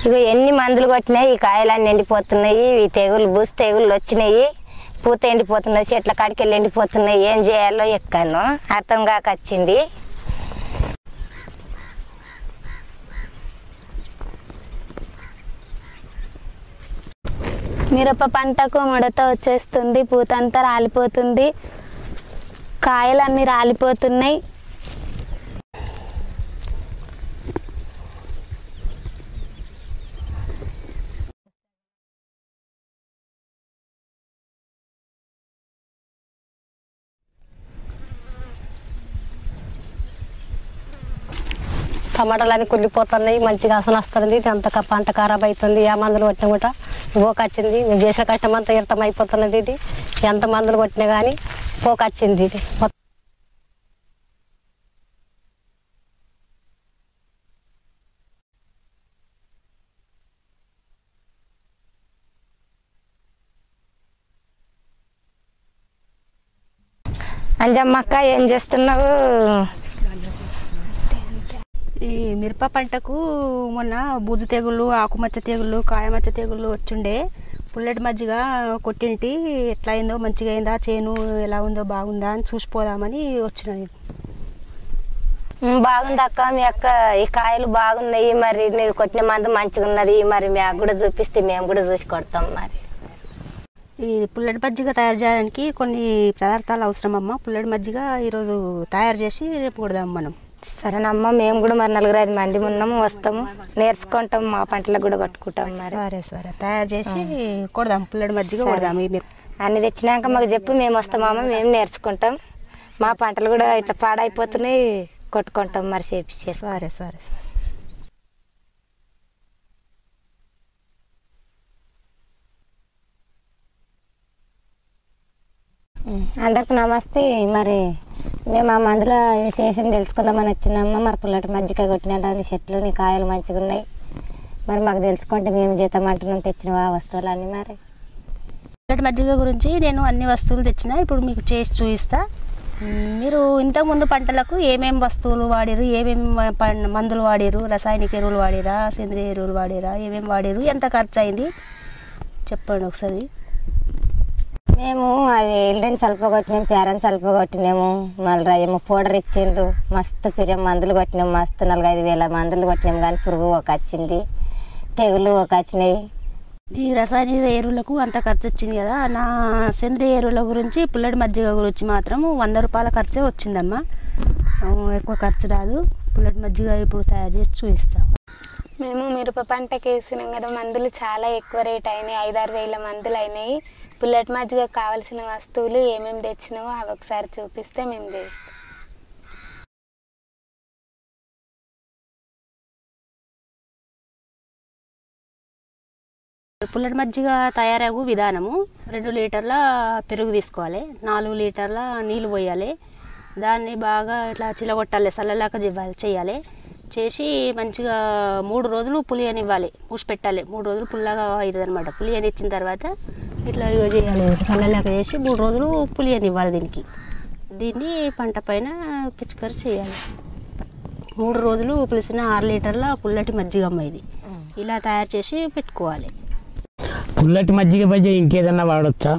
ఇక ఎన్ని మందులు కొట్టినాయి ఈ కాయలన్నీ ఎండిపోతున్నాయి ఈ తెగులు బూసి తెగుళ్ళు వచ్చినాయి పూత ఎండిపోతున్నాయి చెట్ల కాడికి వెళ్ళి ఎండిపోతున్నాయి ఏం చేయాలో ఎక్కాను అర్థం కాక వచ్చింది మిరప పంటకు ముడత వచ్చేస్తుంది పూతంతా రాలిపోతుంది కాయలన్నీ రాలిపోతున్నాయి టమాటాలు అన్ని కుళ్ళిపోతున్నాయి మంచిగా అసలు వస్తుంది అంత క- పంట ఖరాబ్ అవుతుంది ఏ మందులు కొట్టినా కూడా పోకొచ్చింది మేము చేసిన కష్టం అంతా ఇర్థం అయిపోతున్నది ఇది ఎంత మందులు కొట్టినా కానీ పోకొచ్చింది ఇది మొత్తం అంజమ్మక్క ఏం చేస్తున్నావు ఈ మిరప పంటకు మొన్న బూజు తెగుళ్ళు ఆకుమచ్చ తెగుళ్ళు కాయమచ్చ తెగుళ్ళు వచ్చిండే పుల్లటి మజ్జిగ కొట్టింటి ఎట్లా అయిందో మంచిగా అయిందా చేను ఎలా ఉందో బాగుందా అని చూసిపోదామని వచ్చిన నేను ఉమ్, బాగుంది అక్క మీ అక్క ఈ కాయలు బాగున్నాయి మరి నీవు కొట్టిన మందు మంచిగా ఉన్నది మరి మేము కూడా చూపిస్తే మేము కూడా చూసి కొడతాం మరి ఈ పుల్లటి మజ్జిగ తయారు చేయడానికి కొన్ని పదార్థాలు అవసరం అమ్మ పుల్లటి మజ్జిగ ఈరోజు తయారు చేసి రేపు కొడదాం మనం సరేనమ్మా మేము కూడా మరి నలుగురు ఐదు మంది ఉన్నాము వస్తాము నేర్చుకుంటాం మా పంటలకు కూడా కొట్టుకుంటాం మరి సరే సరే తయారు చేసి కొడదాం పుల్లటి మజ్జిగ కొడదాం ఈ మిరప అన్ని తెచ్చినాక మాకు చెప్పు మేము వస్తామమ్మ మేము నేర్చుకుంటాం మా పంటలు కూడా ఇట్లా పాడైపోతున్నాయి కొట్టుకుంటాం మరి చేపించేసి సరే సరే అందరికి నమస్తే మరి మేము ఆ మందుల విశేషం తెలుసుకుందామని వచ్చినాము మరి పుల్లటి మజ్జిగ కొట్టినటువంటి చెట్లు నీ కాయలు మంచిగా ఉన్నాయి మరి మాకు తెలుసుకుంటే మేము జీతం అంటున్నాం తెచ్చినవా వస్తువులు అన్నీ మరి పుల్లటి మజ్జిగ గురించి నేను అన్ని వస్తువులు తెచ్చిన ఇప్పుడు మీకు చేసి చూపిస్తా మ్, మీరు ఇంతకుముందు పంటలకు ఏమేమి వస్తువులు వాడిరు ఏమేమి పం- మందులు వాడిరు రసాయనిక ఎరువులు వాడిరా సేంద్రియ ఎరువులు వాడిరా ఏమేమి వాడిరు ఎంత ఖర్చు అయింది చెప్పండి ఒకసారి మేము అది ఎల్లని సల్ప కొట్టినాం పేరని సల్ప కొట్టినాము మళ్ళీ ఏమో పౌడర్ ఇచ్చిండ్రు మస్తు పిరియం మందులు కొట్టినాం మస్తు నాలుగైదు వేల మందులు కొట్టినాం కానీ పురుగు ఒక వచ్చింది తెగులు ఒక వచ్చినాయి ఈ రసాయనిక ఎరువులకు అంత ఖర్చు వచ్చింది కదా నా సేంద్రియ ఎరువుల గురించి పుల్లటి మజ్జిగ గురించి మాత్రం వంద రూపాయల ఖర్చే వచ్చిందమ్మా ఆ, ఎక్కువ ఖర్చు రాదు పుల్లటి మజ్జిగ ఇప్పుడు తయారు చేసి చూపిస్తాం మేము మిరప పంటకి వేసినాం కదా మందులు చాలా ఎక్కువ రేట్ అయినాయి ఐదారు వేల మందులు అయినాయి పుల్లటి మజ్జిగ కావాల్సిన వస్తువులు ఏమేమి తెచ్చినావో అవి ఒకసారి చూపిస్తే మేము చేస్తాం పుల్లటి మజ్జిగ తయారగు విధానము రెండు లీటర్ల పెరుగు తీసుకోవాలి నాలుగు లీటర్ల నీళ్ళు పోయాలి దాన్ని బాగా ఇట్లా చిలగొట్టాలి చల్లలాక ఇవ్వాలి చేయాలి చేసి మంచిగా మూడు రోజులు పులియనివ్వాలి పూసి పెట్టాలి మూడు రోజులు పుల్లగా అవుతుంది అనమాట పులియని ఇచ్చిన తర్వాత ఇట్లా ఇగో చేయాలి చల్లలాక చేసి మూడు రోజులు పులియనివ్వాలి దీనికి దీన్ని పంట పైన పిచికారి చేయాలి మూడు రోజులు పులిసిన ఆరు లీటర్ల పుల్లటి మజ్జిగ అమ్మ ఇది ఇలా తయారు చేసి పెట్టుకోవాలి పుల్లటి మజ్జిగ బజ్జి ఇంకేదన్నా వాడొచ్చా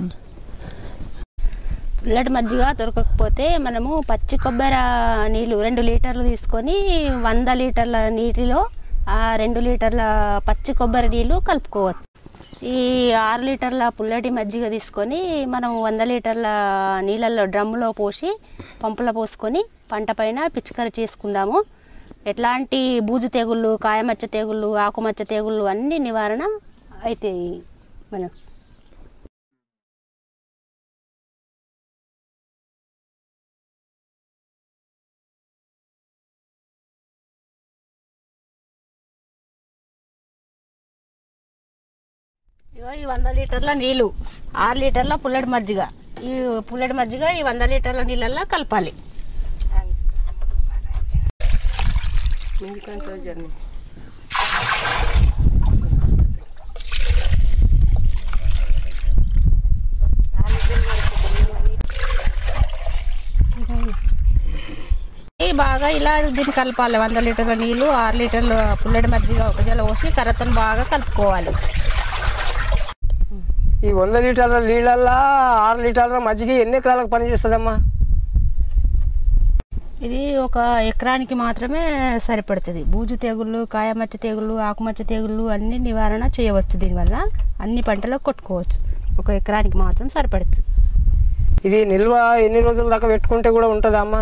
పుల్లటి మజ్జిగ దొరకకపోతే మనము పచ్చి కొబ్బరి నీళ్ళు రెండు లీటర్లు తీసుకొని వంద లీటర్ల నీటిలో ఆ రెండు లీటర్ల పచ్చి కొబ్బరి నీళ్ళు కలుపుకోవచ్చు ఈ ఆరు లీటర్ల పుల్లటి మజ్జిగ తీసుకొని మనం వంద లీటర్ల నీళ్ళల్లో డ్రమ్ములో పోసి పంపులో పోసుకొని పంట పైన పిచికారి చేసుకుందాము ఎట్లాంటి బూజు తెగుళ్ళు కాయమచ్చ తెగుళ్ళు ఆకుమచ్చ తెగుళ్ళు అన్ని నివారణ అవుతాయి మనం ఇగో ఈ వంద లీటర్ల నీళ్ళు ఆరు లీటర్ల పుల్లటి మజ్జిగ ఈ పుల్లటి మజ్జిగ ఈ వంద లీటర్ల నీళ్ళల్లో కలపాలి ఇది బాగా బాగా ఇలా దీన్ని కలపాలి వంద లీటర్ల నీళ్ళు ఆరు లీటర్ల పుల్లటి మజ్జిగ ఒక జల పోసి కర్రతో బాగా కలుపుకోవాలి ఈ వంద లీటర్ల నీళ్ళల్లో ఆరు లీటర్ల మజ్జిగ ఎన్ని ఎకరాలకు పనిచేస్తుందమ్మా ఇది ఒక ఎకరానికి మాత్రమే సరిపడుతుంది బూజు తెగుళ్ళు కాయమచ్చ తెగుళ్ళు ఆకుమచ్చ తెగుళ్ళు అన్ని నివారణ చేయవచ్చు దీనివల్ల అన్ని పంటలకు కొట్టుకోవచ్చు ఒక ఎకరానికి మాత్రం సరిపడుతుంది ఇది నిల్వ ఎన్ని రోజుల దాకా పెట్టుకుంటే కూడా ఉంటుందా అమ్మా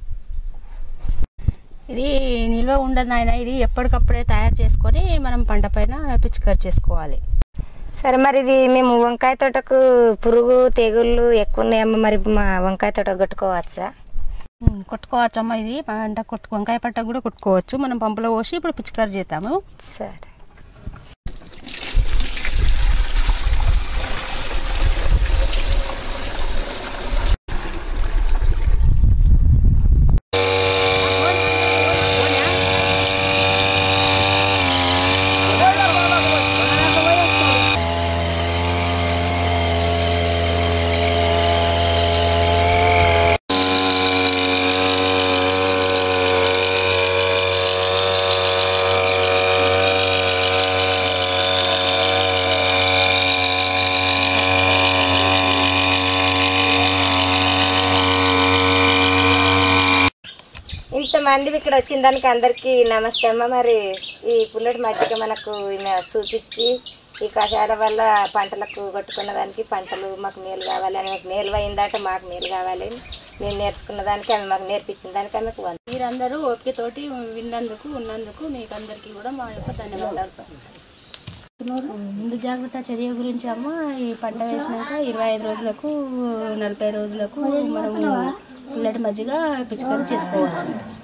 ఇది నిల్వ ఉండదు నాయన ఇది ఎప్పటికప్పుడే తయారు చేసుకొని మనం పంట పైన పిచికారి చేసుకోవాలి సరే మరి ఇది మేము వంకాయ తోటకు పురుగు తెగుళ్ళు ఎక్కువ ఉన్నాయమ్మ మరి మా వంకాయ తోట కొట్టుకోవచ్చా ఉమ్, కొట్టుకోవచ్చమ్మా ఇది పంట కొట్టు వంకాయ పంట కూడా కొట్టుకోవచ్చు మనం పంపులో పోసి ఇప్పుడు పిచికారి చేస్తాము సరే ఇంతమంది ఇక్కడ వచ్చిన దానికి అందరికీ నమస్తే అమ్మ మరి ఈ పుల్లటి మజ్జిగ మనకు ఈమె చూపించి ఈ కషాయాల వల్ల పంటలకు కొట్టుకున్న దానికి పంటలు మాకు మేలు కావాలి అని మాకు మేలు అయిందాక మాకు మేలు కావాలి మేము నేర్చుకున్న దానికి ఆమె మాకు నేర్పించిన దానికి ఆమెకు వంద మీరందరూ ఓపికతోటి విన్నందుకు ఉన్నందుకు మీకు అందరికీ కూడా మా యొక్క ధన్యవాదాలు ముందు జాగ్రత్త చర్య గురించి అమ్మ ఈ పంట వేసినాక ఇరవై ఐదు రోజులకు నలభై రోజులకు మనము పుల్లటి మజ్జిగ పిచికారి చేసుకోవచ్చు